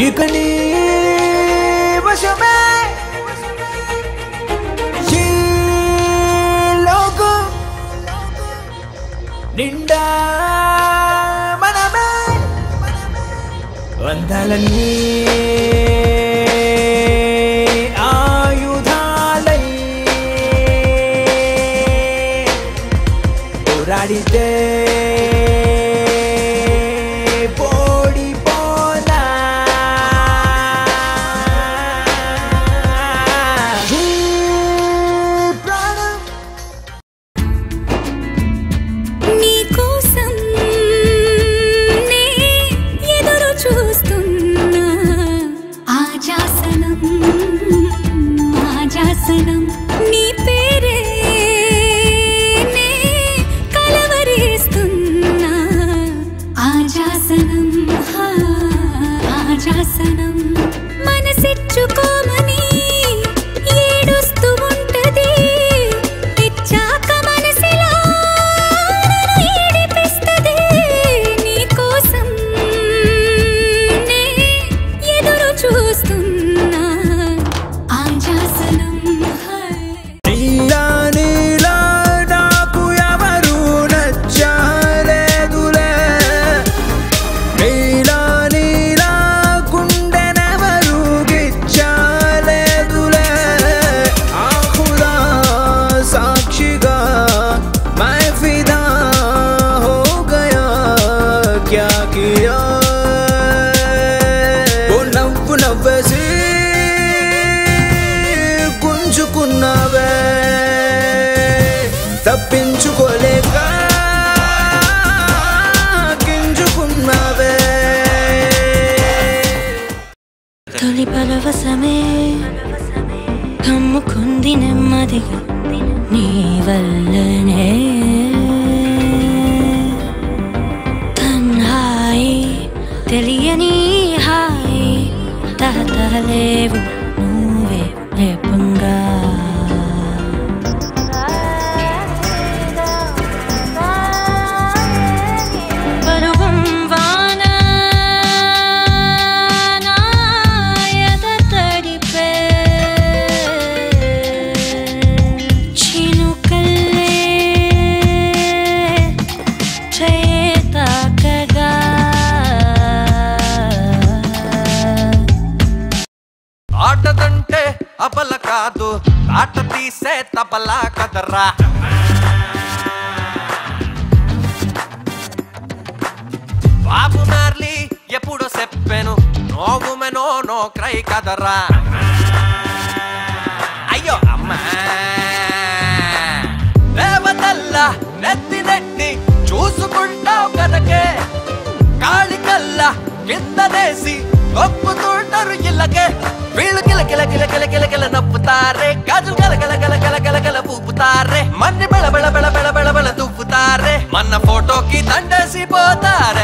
ఇక నీ వశమే ఈ లోకం నిండా మనమే వందలన్నీ ఆయుధాలై పోరాడితే పోడిపోనా ఈ ప్రాణం నీకోసం నే ఎదురు చూస్తున్నా ఆజాసనం ఆజాసనం నీ పేరే నే కలవరిస్తున్నా ఆజాసనం హా, ఆజాసనం మనసిచ్చుకోమని ఏడుస్తూ ఉంటది ఇచ్చాక మనసిలా నన్ను ఏడిపిస్తది నీకోసం నే ఎదురు చూస్తున్నా ఆజాసనం హై నీలా నీలా నాకు ఎవరు నచ్చలేదులే నీలా నీలా గుండెనెవరు గిచ్చలేదులే ఆహురా సాక్షిగా मैं फिदा हो गया क्या किया ఓ నవ్వు నవ్వేసి గుంజుకున్నావే తప్పించుకోలేక గింజుకున్నావే తొలి పరవశమే కమ్ముకుంది నెమ్మదిగా నీ వల్లనే తన్హాయి తెలియని హాయి తహతహలేవు నువ్వే లేపంగా పరువం వాన నాయద తడిపే చినుకల్లే చేతాకగా ఆటదంటే అబల కాదు ఆట తీసే తబలా కదరా బాబు మార్లీ ఎప్పుడో చెప్పాను నోవు మెనో నో క్రై కదరా అయ్యో అమ్మా దేవతల్లా నెత్తి నెట్టి చూసుకుంటావు కదకే కాళి కల్లా కిందనేసి నొప్పుతుంటారు ఇళ్ళకే వీళ్ళు కిల కిల కిల కిల కిల కిల నప్పుతారే గాజు గల గల గల గల గల గల పూపుతారే మన్ని బెళ బెళ బెళ బెళ బెళ బెళ తుప్పుతారే మన ఫోటోకి దండేసి పోతారే